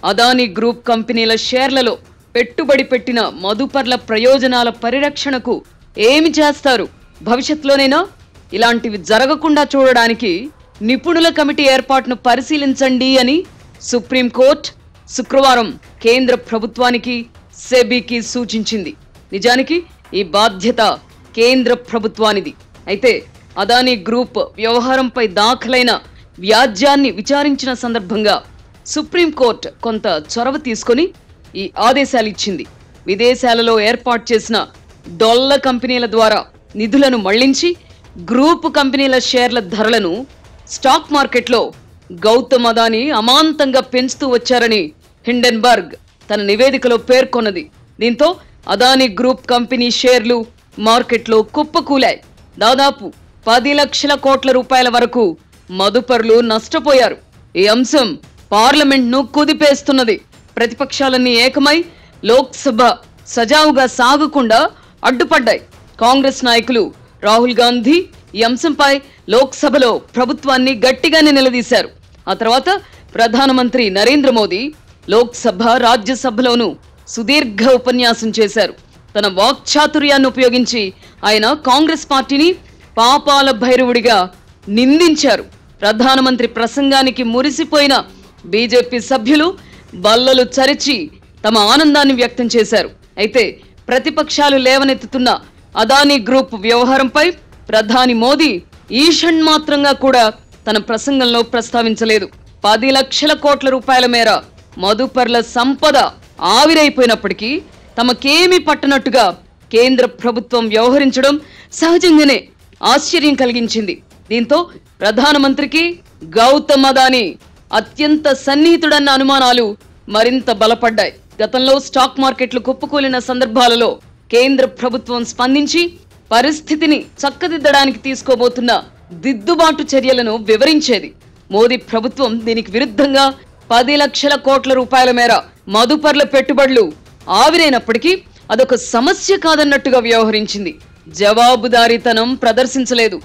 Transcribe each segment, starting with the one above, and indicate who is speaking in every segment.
Speaker 1: Adani group కంపెనీల షేర్లలో పెట్టుబడి పెట్టిన మదుపర్ల ప్రయోజనాల పరిరక్షణకు ఏమి చేస్తారు భవిష్యత్తులోనైనా ఇలాంటివి జరగకుండా చూడడానికి నిపుణుల కమిటీ ఏర్పాటును పరిశీలించండి అని సుప్రీంకోర్టు శుక్రవారం కేంద్ర ప్రభుత్వానికి సెబీకి సూచించింది నిజానికి ఈ బాధ్యత కేంద్ర ప్రభుత్వానిది అయితే అదానీ గ్రూప్ వ్యవహారంపై దాఖలైన వ్యాజ్యాన్ని విచారించిన సందర్భంగా సుప్రీంకోర్టు కొంత చొరవ తీసుకొని ఈ ఆదేశాలు ఇచ్చింది విదేశాలలో ఏర్పాటు చేసిన డొల్ల కంపెనీల ద్వారా నిధులను మళ్లించి గ్రూప్ కంపెనీల షేర్ల ధరలను స్టాక్ మార్కెట్లో గౌతమ్ అదానీ అమాంతంగా పెంచుతూ వచ్చారని హిండెన్బర్గ్ తన నివేదికలో పేర్కొన్నది దీంతో అదానీ గ్రూప్ కంపెనీ షేర్లు మార్కెట్లో కుప్పకూలాయి దాదాపు పది లక్షల కోట్ల రూపాయల వరకు మదుపరులు నష్టపోయారు ఈ అంశం పార్లమెంట్ను కుదిపేస్తున్నది ప్రతిపక్షాలన్నీ ఏకమై లోక్సభ సజావుగా సాగకుండా అడ్డుపడ్డాయి కాంగ్రెస్ నాయకులు రాహుల్ గాంధీ ఈ అంశంపై లోక్సభలో ప్రభుత్వాన్ని గట్టిగానే నిలదీశారు ఆ తర్వాత ప్రధానమంత్రి నరేంద్ర మోదీ లోక్సభ రాజ్యసభలోనూ సుదీర్ఘ ఉపన్యాసం చేశారు తన వాక్చాతుర్యాన్ని ఉపయోగించి ఆయన కాంగ్రెస్ పార్టీని పాపాల భైరవుడిగా నిందించారు ప్రధానమంత్రి ప్రసంగానికి మురిసిపోయిన బీజేపీ సభ్యులు బల్లలు చరిచి తమ ఆనందాన్ని వ్యక్తం చేశారు అయితే ప్రతిపక్షాలు లేవనెత్తుతున్న అదానీ గ్రూప్ వ్యవహారంపై ప్రధాని మోదీ ఈషన్ మాత్రంగా కూడా తన ప్రసంగంలో ప్రస్తావించలేదు పది లక్షల కోట్ల రూపాయల మేర మధుపర్ల సంపద ఆవిరైపోయినప్పటికీ తమకేమీ పట్టనట్టుగా కేంద్ర ప్రభుత్వం వ్యవహరించడం సహజంగానే ఆశ్చర్యం కలిగించింది దీంతో ప్రధానమంత్రికి గౌతమ్ అదానీ అత్యంత సన్నిహితుడన్న అనుమానాలు మరింత బలపడ్డాయి గతంలో స్టాక్ మార్కెట్లు కుప్పకూలిన సందర్భాలలో కేంద్ర ప్రభుత్వం స్పందించి పరిస్థితిని చక్కదిద్దడానికి తీసుకోబోతున్న దిద్దుబాటు చర్యలను వివరించేది మోదీ ప్రభుత్వం దీనికి విరుద్ధంగా పది లక్షల కోట్ల రూపాయల మేర మదుపర్ల పెట్టుబడులు ఆవిరైనప్పటికీ అదొక సమస్య కాదన్నట్టుగా వ్యవహరించింది జవాబుదారీతనం ప్రదర్శించలేదు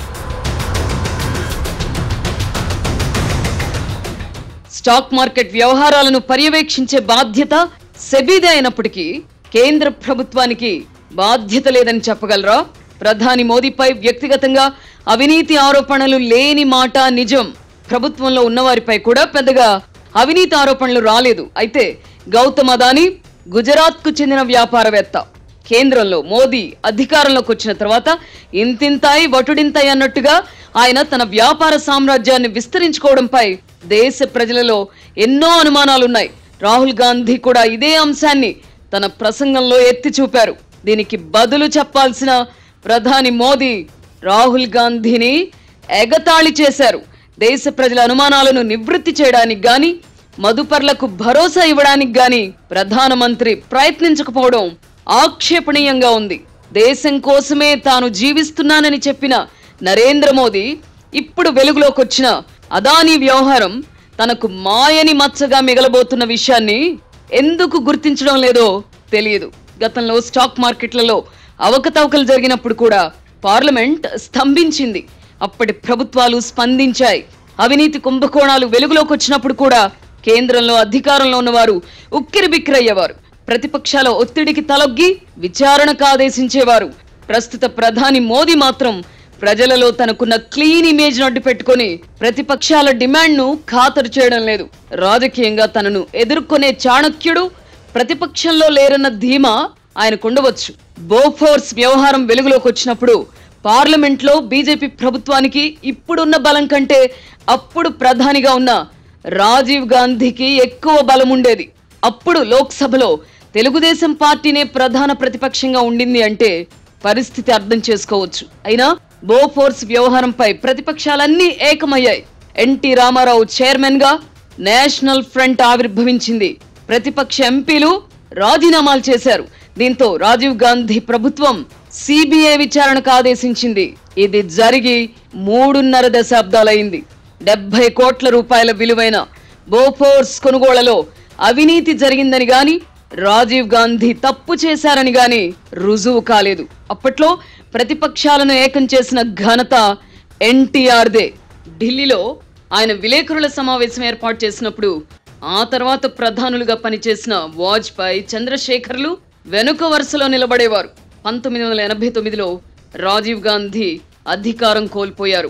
Speaker 1: స్టాక్ మార్కెట్ వ్యవహారాలను పర్యవేక్షించే బాధ్యత సెబీదే అయినప్పటికీ కేంద్ర ప్రభుత్వానికి బాధ్యత లేదని చెప్పగలరా ప్రధాని మోదీపై వ్యక్తిగతంగా అవినీతి ఆరోపణలు లేని మాట నిజం ప్రభుత్వంలో ఉన్నవారిపై కూడా పెద్దగా అవినీతి ఆరోపణలు రాలేదు అయితే గౌతమ్ అదానీ గుజరాత్కు చెందిన వ్యాపారవేత్త కేంద్రంలో మోదీ అధికారంలోకి వచ్చిన తర్వాత ఇంతింతాయి వటుడింతాయి అన్నట్టుగా ఆయన తన వ్యాపార సామ్రాజ్యాన్ని విస్తరించుకోవడంపై దేశ ప్రజలలో ఎన్నో అనుమానాలున్నాయి రాహుల్ గాంధీ కూడా ఇదే అంశాన్ని తన ప్రసంగంలో ఎత్తి చూపారు దీనికి బదులు చెప్పాల్సిన ప్రధాని మోదీ రాహుల్ గాంధీని ఎగతాళి చేశారు దేశ ప్రజల అనుమానాలను నివృత్తి చేయడానికి గాని మదుపర్లకు భరోసా ఇవ్వడానికి గాని ప్రధానమంత్రి ప్రయత్నించకపోవడం ఆక్షేపణీయంగా ఉంది దేశం కోసమే తాను జీవిస్తున్నానని చెప్పిన నరేంద్ర మోదీ ఇప్పుడు వెలుగులోకి వచ్చిన అదానీ వ్యవహారం తనకు మాయని మచ్చగా మిగలబోతున్న విషయాన్ని ఎందుకు గుర్తించడం లేదో తెలియదు గతంలో స్టాక్ మార్కెట్లలో అవకతవకలు జరిగినప్పుడు కూడా పార్లమెంట్ స్తంభించింది అప్పటి ప్రభుత్వాలు స్పందించాయి అవినీతి కుంభకోణాలు వెలుగులోకి వచ్చినప్పుడు కూడా కేంద్రంలో అధికారంలో ఉన్నవారు ఉక్కిరిబిక్కిరయ్యేవారు ప్రతిపక్షాల ఒత్తిడికి తలొగ్గి విచారణకు ఆదేశించేవారు ప్రస్తుత ప్రధాని మోదీ మాత్రం ప్రజలలో తనకున్న క్లీన్ ఇమేజ్ అడ్డు పెట్టుకొని ప్రతిపక్షాల డిమాండ్ను ఖాతరు చేయడం లేదు రాజకీయంగా తనను ఎదుర్కొనే చాణక్యుడు ప్రతిపక్షంలో లేరన్న ధీమా ఆయనకుండవచ్చు బోఫోర్స్ వ్యవహారం వెలుగులోకి వచ్చినప్పుడు పార్లమెంట్లో బీజేపీ ప్రభుత్వానికి ఇప్పుడున్న బలం కంటే అప్పుడు ప్రధానిగా ఉన్న రాజీవ్ గాంధీకి ఎక్కువ బలం ఉండేది అప్పుడు లోక్సభలో తెలుగుదేశం పార్టీనే ప్రధాన ప్రతిపక్షంగా ఉండింది అంటే పరిస్థితి అర్థం చేసుకోవచ్చు అయినా బోఫోర్స్ వ్యవహారంపై ప్రతిపక్షాలన్నీ ఏకమయ్యాయి ఎన్టీ రామారావు చైర్మన్ గా నేషనల్ ఫ్రంట్ ఆవిర్భవించింది ప్రతిపక్ష ఎంపీలు రాజీనామాలు చేశారు దీంతో రాజీవ్ గాంధీ ప్రభుత్వం సిబిఐ విచారణకు ఆదేశించింది ఇది జరిగి మూడున్నర దశాబ్దాలైంది డెబ్బై కోట్ల రూపాయల విలువైన బోఫోర్స్ కొనుగోళ్లలో అవినీతి జరిగిందని గాని రాజీవ్ గాంధీ తప్పు చేశారని గాని రుజువు కాలేదు అప్పట్లో ప్రతిపక్షాలను ఏకం చేసిన ఘనత ఎన్టీఆర్దే ఢిల్లీలో ఆయన విలేకరుల సమావేశం ఏర్పాటు చేసినప్పుడు ఆ తర్వాత ప్రధానులుగా పనిచేసిన వాజ్పేయి చంద్రశేఖర్లు వెనుక వరుసలో నిలబడేవారు పంతొమ్మిది వందల ఎనభై తొమ్మిదిలో రాజీవ్ గాంధీ అధికారం కోల్పోయారు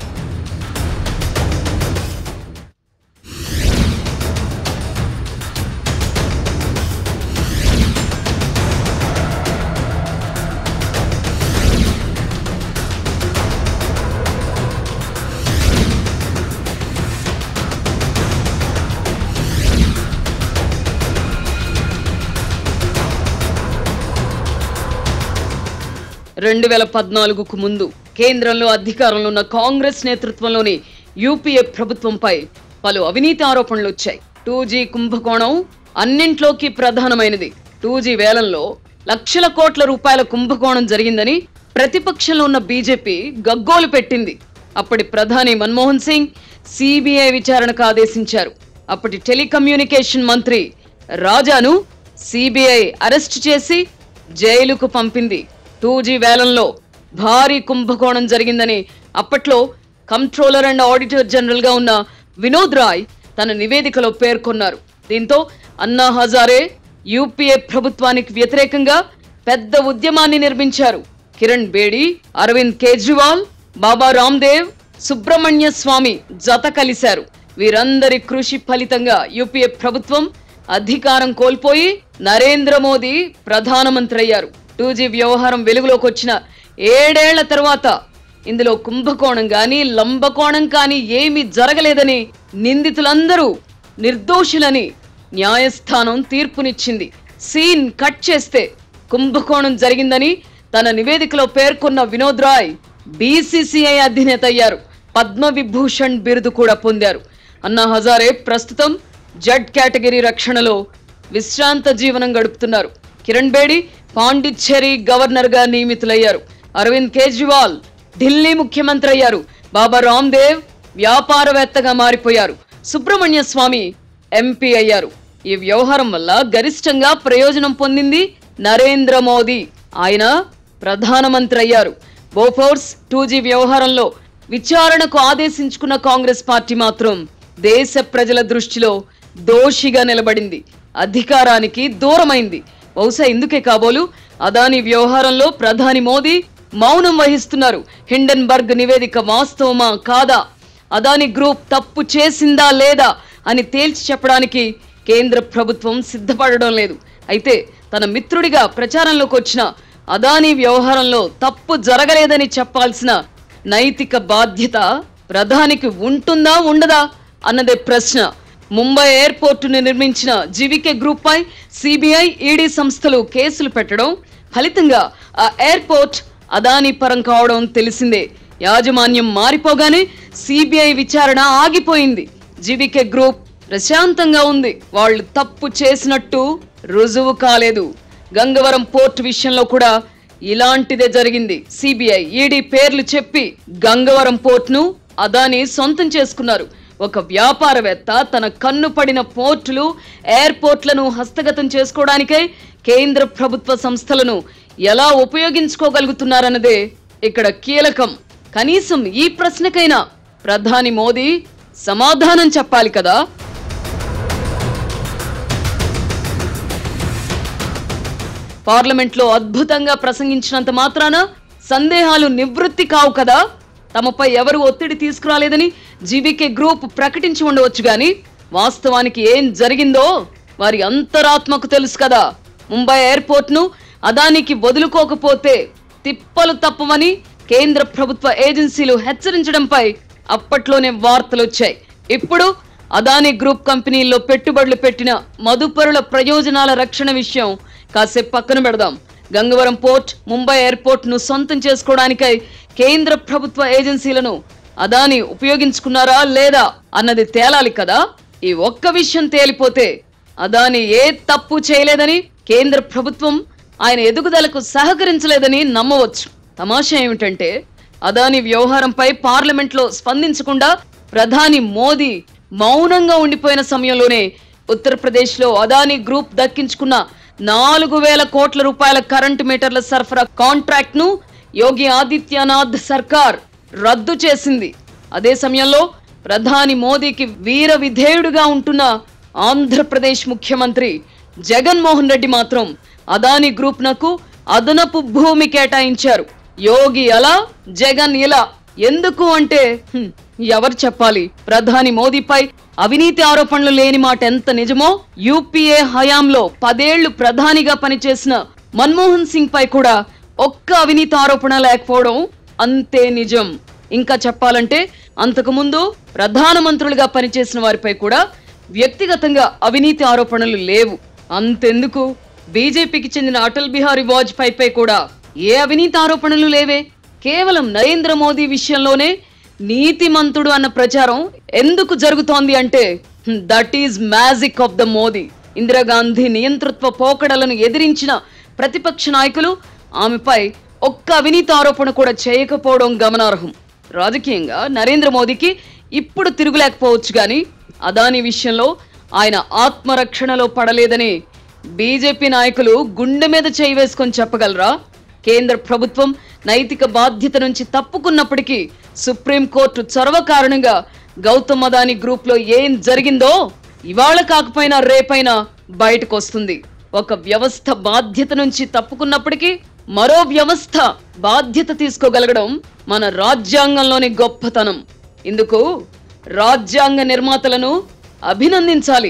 Speaker 1: రెండు వేల పద్నాలుగుకు ముందు కేంద్రంలో అధికారంలో ఉన్న కాంగ్రెస్ నేతృత్వంలోని యూపీఏ ప్రభుత్వంపై పలు అవినీతి ఆరోపణలు వచ్చాయి టూ జీ కుంభకోణం అన్నింట్లోకి ప్రధానమైనది టూ జీ వేలంలో లక్షల కోట్ల రూపాయల కుంభకోణం జరిగిందని ప్రతిపక్షంలో ఉన్న బీజేపీ గగ్గోలు పెట్టింది అప్పటి ప్రధాని మన్మోహన్ సింగ్ సిబిఐ విచారణకు ఆదేశించారు అప్పటి టెలికమ్యూనికేషన్ మంత్రి రాజాను సిబిఐ అరెస్ట్ చేసి జైలుకు పంపింది టూ జీ వేలంలో భారీ కుంభకోణం జరిగిందని అప్పట్లో కంట్రోలర్ అండ్ ఆడిటర్ జనరల్ గా ఉన్న వినోద్ రాయ్ తన నివేదికలో పేర్కొన్నారు దీంతో అన్నా హజారే యూపీఏ ప్రభుత్వానికి వ్యతిరేకంగా పెద్ద ఉద్యమాన్ని నిర్మించారు కిరణ్ బేడి అరవింద్ కేజ్రీవాల్ బాబా రామ్దేవ్ సుబ్రహ్మణ్య స్వామి జత కలిశారు వీరందరి కృషి ఫలితంగా యూపీఏ ప్రభుత్వం అధికారం కోల్పోయి నరేంద్ర మోదీ ప్రధానమంత్రి అయ్యారు టూ జీ వ్యవహారం వెలుగులోకి వచ్చిన ఏడేళ్ల తర్వాత ఇందులో కుంభకోణం గాని లంబకోణం కానీ ఏమీ జరగలేదని నిందితులందరూ నిర్దోషులని న్యాయస్థానం తీర్పునిచ్చింది సీన్ కట్ చేస్తే కుంభకోణం జరిగిందని తన నివేదికలో పేర్కొన్న వినోద్ రాయ్ బీసీసీఐ అధినేత అయ్యారు పద్మవిభూషణ్ బిరుదు కూడా పొందారు అన్నా హజారే ప్రస్తుతం జడ్ కేటగిరీ రక్షణలో విశ్రాంత జీవనం గడుపుతున్నారు కిరణ్ బేడి పాండిచ్చేరి గవర్నర్ గా నియమితులయ్యారు అరవింద్ కేజ్రీవాల్ ఢిల్లీ ముఖ్యమంత్రి అయ్యారు బాబా రామ్దేవ్ వ్యాపారవేత్తగా మారిపోయారు సుబ్రహ్మణ్య స్వామి ఎంపీ అయ్యారు ఈ వ్యవహారం వల్ల గరిష్టంగా ప్రయోజనం పొందింది నరేంద్ర మోదీ ఆయన ప్రధానమంత్రి అయ్యారు బోఫోర్స్ టూ జీ వ్యవహారంలో విచారణకు ఆదేశించుకున్న కాంగ్రెస్ పార్టీ మాత్రం దేశ ప్రజల దృష్టిలో దోషిగా నిలబడింది అధికారానికి దూరమైంది బహుశా ఇందుకే కాబోలు అదాని వ్యవహారంలో ప్రధాని మోదీ మౌనం వహిస్తున్నారు హిండెన్బర్గ్ నివేదిక వాస్తవమా కాదా అదాని గ్రూప్ తప్పు చేసిందా లేదా అని తేల్చి చెప్పడానికి కేంద్ర ప్రభుత్వం సిద్ధపడడం లేదు అయితే తన మిత్రుడిగా ప్రచారంలోకి వచ్చిన అదానీ వ్యవహారంలో తప్పు జరగలేదని చెప్పాల్సిన నైతిక బాధ్యత ప్రధానికి ఉంటుందా ఉండదా అన్నదే ప్రశ్న ముంబై ఎయిర్పోర్టును నిర్మించిన జీవికే గ్రూప్ పై సిబిఐ ఈడీ సంస్థలు కేసులు పెట్టడం ఫలితంగా ఆ ఎయిర్పోర్ట్ అదానీ పరం కావడం తెలిసిందే యాజమాన్యం మారిపోగానే సిబిఐ విచారణ ఆగిపోయింది జీవికే గ్రూప్ ప్రశాంతంగా ఉంది వాళ్ళు తప్పు చేసినట్టు రుజువు కాలేదు గంగవరం పోర్ట్ విషయంలో కూడా ఇలాంటిదే జరిగింది సిబిఐ ఈడీ పేర్లు చెప్పి గంగవరం పోర్ట్ను అదాని సొంతం చేసుకున్నారు ఒక వ్యాపారవేత్త తన కన్ను పడిన పోర్టులు ఎయిర్పోర్ట్లను హస్తగతం చేసుకోవడానికై కేంద్ర ప్రభుత్వ సంస్థలను ఎలా ఉపయోగించుకోగలుగుతున్నారన్నదే ఇక్కడ కీలకం కనీసం ఈ ప్రశ్నకైనా ప్రధాని మోదీ సమాధానం చెప్పాలి కదా పార్లమెంట్లో అద్భుతంగా ప్రసంగించినంత మాత్రాన సందేహాలు నివృత్తి కావు కదా తమపై ఎవరు ఒత్తిడి తీసుకురాలేదని జీవీకే గ్రూప్ ప్రకటించి ఉండవచ్చు గాని వాస్తవానికి ఏం జరిగిందో వారి అంతరాత్మకు తెలుసు కదా ముంబై ఎయిర్పోర్ట్ ను అదానికి వదులుకోకపోతే తిప్పలు తప్పవని కేంద్ర ప్రభుత్వ ఏజెన్సీలు హెచ్చరించడంపై అప్పట్లోనే వార్తలు వచ్చాయి ఇప్పుడు అదానీ గ్రూప్ కంపెనీల్లో పెట్టుబడులు పెట్టిన మదుపరుల ప్రయోజనాల రక్షణ విషయం కాసేపు పక్కన పెడదాం గంగవరం పోర్ట్ ముంబై ఎయిర్పోర్ట్ ను సొంతం చేసుకోవడానికై కేంద్ర ప్రభుత్వ ఏజెన్సీలను అదాని ఉపయోగించుకున్నారా లేదా అన్నది తేలాలి కదా ఈ ఒక్క విషయం తేలిపోతే అదాని ఏ తప్పు చేయలేదని కేంద్ర ప్రభుత్వం ఆయన ఎదుగుదలకు సహకరించలేదని నమ్మవచ్చు తమాషా ఏమిటంటే అదాని వ్యవహారంపై పార్లమెంట్లో స్పందించకుండా ప్రధాని మోదీ మౌనంగా ఉండిపోయిన సమయంలోనే ఉత్తరప్రదేశ్లో అదాని గ్రూప్ దక్కించుకున్న నాలుగు వేల కోట్ల రూపాయల కరెంటు మీటర్ల సరఫరా కాంట్రాక్ట్ ను యోగి ఆదిత్యనాథ్ సర్కార్ రద్దు చేసింది అదే సమయంలో ప్రధాని మోదీకి వీర విధేయుడుగా ఉంటున్న ఆంధ్రప్రదేశ్ ముఖ్యమంత్రి జగన్మోహన్ రెడ్డి మాత్రం అదాని గ్రూప్ నకు అదనపు భూమి కేటాయించారు యోగి అలా జగన్ ఇలా ఎందుకు అంటే హ్మ్, ఎవరు చెప్పాలి ప్రధాని మోదీపై అవినీతి ఆరోపణలు లేని మాట ఎంత నిజమో యూపీఏ హయాంలో పదేళ్లు ప్రధానిగా పనిచేసిన మన్మోహన్ సింగ్ పై కూడా ఒక్క అవినీతి ఆరోపణ లేకపోవడం అంతే నిజం ఇంకా చెప్పాలంటే అంతకుముందు ప్రధానమంత్రులుగా పనిచేసిన వారిపై కూడా వ్యక్తిగతంగా అవినీతి ఆరోపణలు లేవు అంతెందుకు బీజేపీకి చెందిన అటల్ బిహారీ వాజ్పేయి పై కూడా ఏ అవినీతి ఆరోపణలు లేవే కేవలం నరేంద్ర మోదీ విషయంలోనే నీతిమంతుడు అన్న ప్రచారం ఎందుకు జరుగుతోంది అంటే that is magic of the Modi Indira Gandhi నియంతృత్వ పోకడలను ఎదిరించిన ప్రతిపక్ష నాయకులు ఆమెపై ఒక్క అవినీతి ఆరోపణ కూడా చేయకపోవడం గమనార్హం రాజకీయంగా నరేంద్ర మోదీకి ఇప్పుడు తిరుగులేకపోవచ్చు కానీ అదాని విషయంలో ఆయన ఆత్మరక్షణలో పడలేదని బీజేపీ నాయకులు గుండె మీద చేయి వేసుకొని చెప్పగలరా కేంద్ర ప్రభుత్వం నైతిక బాధ్యత నుంచి తప్పుకున్నప్పటికీ సుప్రీంకోర్టు చొరవ కారణంగా గౌతమ్ అదాని గ్రూప్ లో ఏం జరిగిందో ఇవాళ కాకపోయినా రేపైనా బయటకు వస్తుంది ఒక వ్యవస్థ బాధ్యత నుంచి తప్పుకున్నప్పటికీ మరో వ్యవస్థ బాధ్యత తీసుకోగలగడం మన రాజ్యాంగంలోని గొప్పతనం ఇందుకు రాజ్యాంగ నిర్మాతలను అభినందించాలి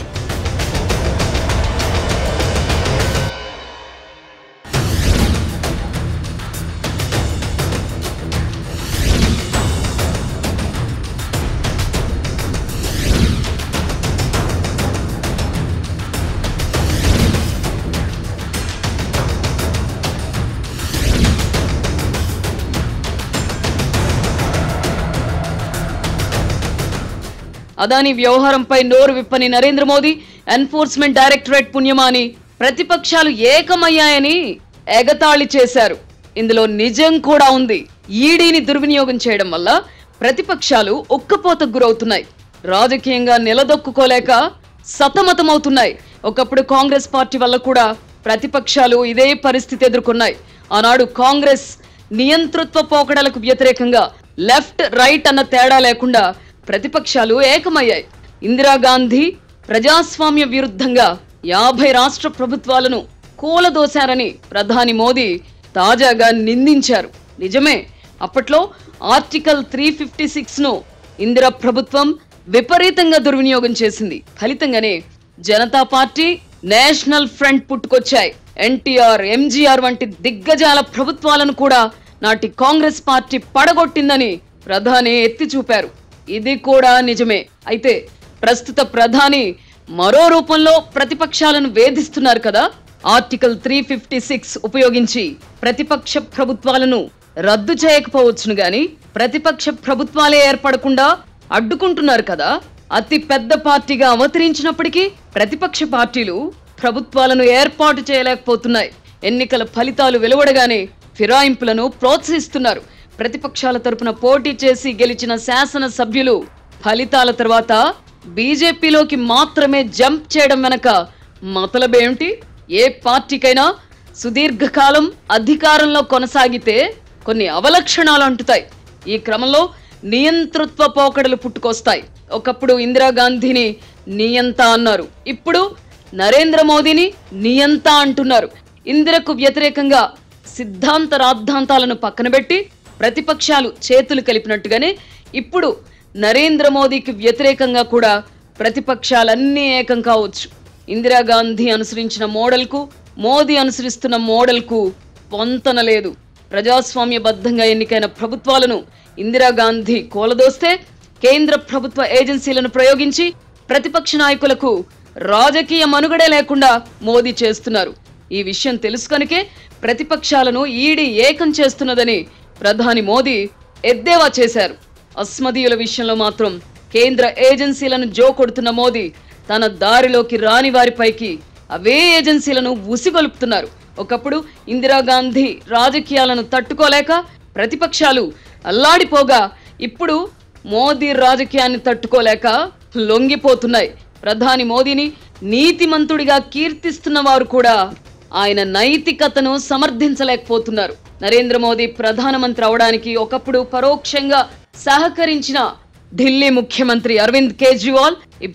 Speaker 1: అదాని వ్యవహారంపై నోరు విప్పని నరేంద్ర మోదీ ఎన్ఫోర్స్మెంట్ డైరెక్టరేట్ పుణ్యమాని ప్రతిపక్షాలు ఏకమయ్యాయని ఎగతాళి చేశారు ఇందులో నిజం కూడా ఉంది ఈడీని దుర్వినియోగం చేయడం వల్ల ప్రతిపక్షాలు ఉక్కపోతకు గురవుతున్నాయి రాజకీయంగా నిలదొక్కుకోలేక సతమతమవుతున్నాయి ఒకప్పుడు కాంగ్రెస్ పార్టీ వల్ల కూడా ప్రతిపక్షాలు ఇదే పరిస్థితి ఎదుర్కొన్నాయి ఆనాడు కాంగ్రెస్ నియంతృత్వ పోకడలకు వ్యతిరేకంగా లెఫ్ట్ రైట్ అన్న తేడా లేకుండా ప్రతిపక్షాలు ఏకమయ్యాయి ఇందిరాగాంధీ ప్రజాస్వామ్య విరుద్ధంగా యాభై రాష్ట్ర ప్రభుత్వాలను కూలదోశారని ప్రధాని మోదీ తాజాగా నిందించారు నిజమే అప్పట్లో ఆర్టికల్ త్రీ ఫిఫ్టీ సిక్స్ ను ఇందిరా ప్రభుత్వం విపరీతంగా దుర్వినియోగం చేసింది ఫలితంగానే జనతా పార్టీ నేషనల్ ఫ్రంట్ పుట్టుకొచ్చాయి ఎన్టీఆర్ ఎంజీఆర్ వంటి దిగ్గజాల ప్రభుత్వాలను కూడా నాటి కాంగ్రెస్ పార్టీ పడగొట్టిందని ప్రధాని ఎత్తి చూపారు ఇది కూడా నిజమే అయితే ప్రస్తుత ప్రధాని మరో రూపంలో ప్రతిపక్షాలను వేధిస్తున్నారు కదా ఆర్టికల్ త్రీ ఫిఫ్టీ సిక్స్ ఉపయోగించి ప్రతిపక్ష ప్రభుత్వాలను రద్దు చేయకపోవచ్చును గాని ప్రతిపక్ష ప్రభుత్వాలే ఏర్పడకుండా అడ్డుకుంటున్నారు కదా అతి పెద్ద పార్టీగా అవతరించినప్పటికీ ప్రతిపక్ష పార్టీలు ప్రభుత్వాలను ఏర్పాటు చేయలేకపోతున్నాయి ఎన్నికల ఫలితాలు వెలువడగానే ఫిరాయింపులను ప్రోత్సహిస్తున్నారు ప్రతిపక్షాల తరపున పోటీ చేసి గెలిచిన శాసన సభ్యులు ఫలితాల తర్వాత బీజేపీలోకి మాత్రమే జంప్ చేయడం వెనక మతలబేమిటి ఏ పార్టీకైనా సుదీర్ఘకాలం అధికారంలో కొనసాగితే కొన్ని అవలక్షణాలు అంటుతాయి ఈ క్రమంలో నియంతృత్వ పోకడలు పుట్టుకొస్తాయి ఒకప్పుడు ఇందిరాగాంధీని నియంత అన్నారు ఇప్పుడు నరేంద్ర మోదీని నియంత అంటున్నారు ఇందిరకు వ్యతిరేకంగా సిద్ధాంత రాద్ధాంతాలను పక్కనబెట్టి ప్రతిపక్షాలు చేతులు కలిపినట్టుగానే ఇప్పుడు నరేంద్ర మోదీకి వ్యతిరేకంగా కూడా ప్రతిపక్షాలన్నీ ఏకం కావచ్చు ఇందిరాగాంధీ అనుసరించిన మోడల్కు మోదీ అనుసరిస్తున్న మోడల్కు పొంతన లేదు ప్రజాస్వామ్యబద్ధంగా ఎన్నికైన ప్రభుత్వాలను ఇందిరాగాంధీ కూలదోస్తే కేంద్ర ప్రభుత్వ ఏజెన్సీలను ప్రయోగించి ప్రతిపక్ష నాయకులకు రాజకీయ మనుగడే లేకుండా మోదీ చేస్తున్నారు ఈ విషయం తెలుసుకొనికే ప్రతిపక్షాలను ఈడీ ఏకం చేస్తున్నదని ప్రధాని మోదీ ఎద్దేవా చేశారు అస్మదీయుల విషయంలో మాత్రం కేంద్ర ఏజెన్సీలను జోకొడుతున్న మోదీ తన దారిలోకి రాని వారిపైకి అవే ఏజెన్సీలను ఉసిగొలుపుతున్నారు ఒకప్పుడు ఇందిరాగాంధీ రాజకీయాలను తట్టుకోలేక ప్రతిపక్షాలు అల్లాడిపోగా ఇప్పుడు మోదీ రాజకీయాన్ని తట్టుకోలేక లొంగిపోతున్నాయి ప్రధాని మోదీని నీతిమంతుడిగా కీర్తిస్తున్న వారు కూడా ఆయన నైతికతను సమర్థించలేకపోతున్నారు నరేంద్ర మోదీ ప్రధానమంత్రి అవడానికి ఒకప్పుడు పరోక్షంగా సహకరించిన ఢిల్లీ ముఖ్యమంత్రి అరవింద్ కేజ్రీవాల్ ఇప్పుడు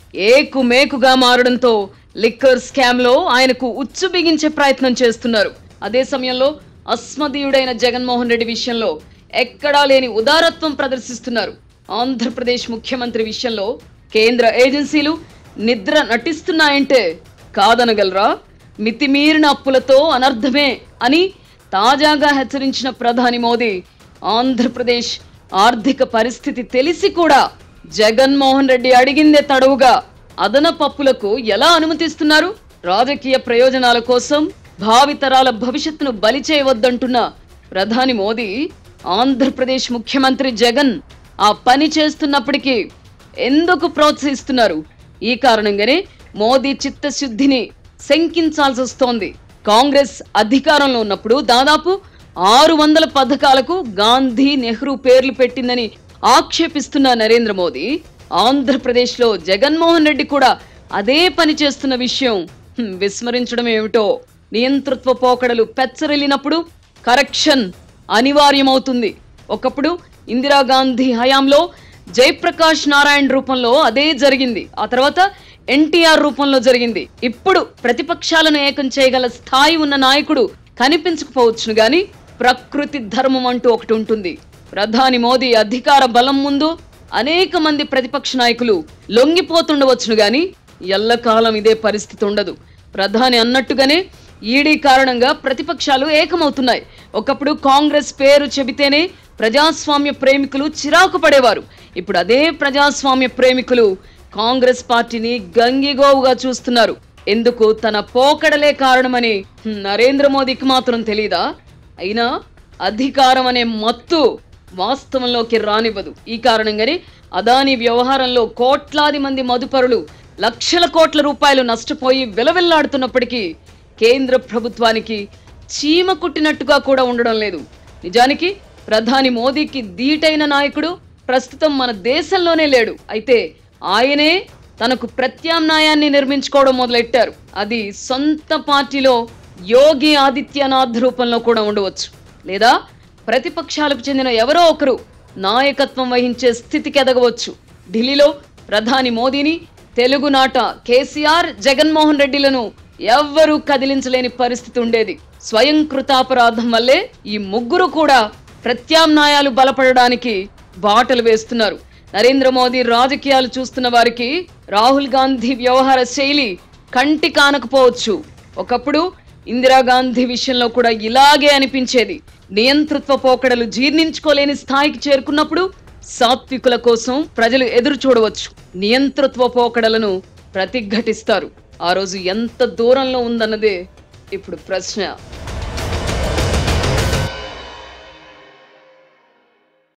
Speaker 1: ఏకుమేకుగా మారడంతో లిక్కర్ స్కామ్ లో ఆయనకు ఉచ్చు బిగించే ప్రయత్నం చేస్తున్నారు అదే సమయంలో అస్మదీయుడైన జగన్మోహన్ రెడ్డి విషయంలో ఎక్కడా లేని ఉదారత్వం ప్రదర్శిస్తున్నారు ఆంధ్రప్రదేశ్ ముఖ్యమంత్రి విషయంలో కేంద్ర ఏజెన్సీలు నిద్ర నటిస్తున్నాయంటే కాదనగలరా మితిమీరిన అప్పులతో అనర్థమే అని తాజాగా హెచ్చరించిన ప్రధాని మోదీ ఆంధ్రప్రదేశ్ ఆర్థిక పరిస్థితి తెలిసి కూడా జగన్మోహన్ రెడ్డి అడిగిందే తడవుగా అదనపు అప్పులకు ఎలా అనుమతిస్తున్నారు రాజకీయ ప్రయోజనాల కోసం భావితరాల భవిష్యత్తును బలి చేయవద్దంటున్న ప్రధాని మోదీ ఆంధ్రప్రదేశ్ ముఖ్యమంత్రి జగన్ ఆ పని చేస్తున్నప్పటికీ ఎందుకు ప్రోత్సహిస్తున్నారు ఈ కారణంగానే మోదీ చిత్తశుద్ధిని శంకించాల్సి వస్తోంది కాంగ్రెస్ అధికారంలో ఉన్నప్పుడు దాదాపు ఆరు వందల పథకాలకు గాంధీ నెహ్రూ పేర్లు పెట్టిందని ఆక్షేపిస్తున్న నరేంద్ర మోదీ ఆంధ్రప్రదేశ్లో జగన్మోహన్ రెడ్డి కూడా అదే పని చేస్తున్న విషయం హ్మ్, విస్మరించడం ఏమిటో నియంతృత్వ పోకడలు పెచ్చరిల్లినప్పుడు కరెక్షన్ అనివార్యమవుతుంది ఒకప్పుడు ఇందిరాగాంధీ హయాంలో జయప్రకాష్ నారాయణ రూపంలో అదే జరిగింది ఆ తర్వాత ఎన్టీఆర్ రూపంలో జరిగింది ఇప్పుడు ప్రతిపక్షాలను ఏకం చేయగల స్థాయి ఉన్న నాయకుడు కనిపించకపోవచ్చును గాని ప్రకృతి ధర్మం అంటూ ఒకటి ఉంటుంది ప్రధాని మోదీ అధికార బలం ముందు అనేక మంది ప్రతిపక్ష నాయకులు లొంగిపోతుండవచ్చును గాని ఎల్లకాలం ఇదే పరిస్థితి ఉండదు ప్రధాని అన్నట్టుగానే ఈడీ కారణంగా ప్రతిపక్షాలు ఏకమవుతున్నాయి ఒకప్పుడు కాంగ్రెస్ పేరు చెబితేనే ప్రజాస్వామ్య ప్రేమికులు చిరాకు పడేవారు ఇప్పుడు అదే ప్రజాస్వామ్య ప్రేమికులు కాంగ్రెస్ పార్టీని గంగిగోవుగా చూస్తున్నారు ఎందుకు తన పోకడలే కారణమని హ్మ్, నరేంద్ర మోదీకి మాత్రం తెలీదా అయినా అధికారం అనే మత్తు వాస్తవంలోకి రానివ్వదు ఈ కారణంగానే అదాని వ్యవహారంలో కోట్లాది మంది మదుపరులు లక్షల కోట్ల రూపాయలు నష్టపోయి విలవిల్లాడుతున్నప్పటికీ కేంద్ర ప్రభుత్వానికి చీమ కుట్టినట్టుగా కూడా ఉండడం లేదు నిజానికి ప్రధాని మోదీకి ధీటైన నాయకుడు ప్రస్తుతం మన దేశంలోనే లేడు అయితే ఆయనే తనకు ప్రత్యామ్నాయాన్ని నిర్మించుకోవడం మొదలెట్టారు అది సొంత పార్టీలో యోగి ఆదిత్యనాథ్ రూపంలో కూడా ఉండవచ్చు లేదా ప్రతిపక్షాలకు చెందిన ఎవరో ఒకరు నాయకత్వం వహించే స్థితికి ఎదగవచ్చు ఢిల్లీలో ప్రధాని మోదీని తెలుగునాట కేసీఆర్ జగన్మోహన్ రెడ్డిలను ఎవ్వరూ కదిలించలేని పరిస్థితి ఉండేది స్వయం కృతాపరాధం వల్లే ఈ ముగ్గురు కూడా ప్రత్యామ్నాయాలు బలపడడానికి బాటలు వేస్తున్నారు నరేంద్ర మోదీ రాజకీయాలు చూస్తున్న వారికి రాహుల్ గాంధీ వ్యవహార శైలి కంటి కానకపోవచ్చు ఒకప్పుడు ఇందిరాగాంధీ విషయంలో కూడా ఇలాగే అనిపించేది నియంతృత్వ పోకడలు జీర్ణించుకోలేని స్థాయికి చేరుకున్నప్పుడు సాత్వికుల కోసం ప్రజలు ఎదురు చూడవచ్చు నియంతృత్వ పోకడలను ప్రతిఘటిస్తారు ఆ రోజు ఎంత దూరంలో ఉందన్నదే ఇప్పుడు ప్రశ్న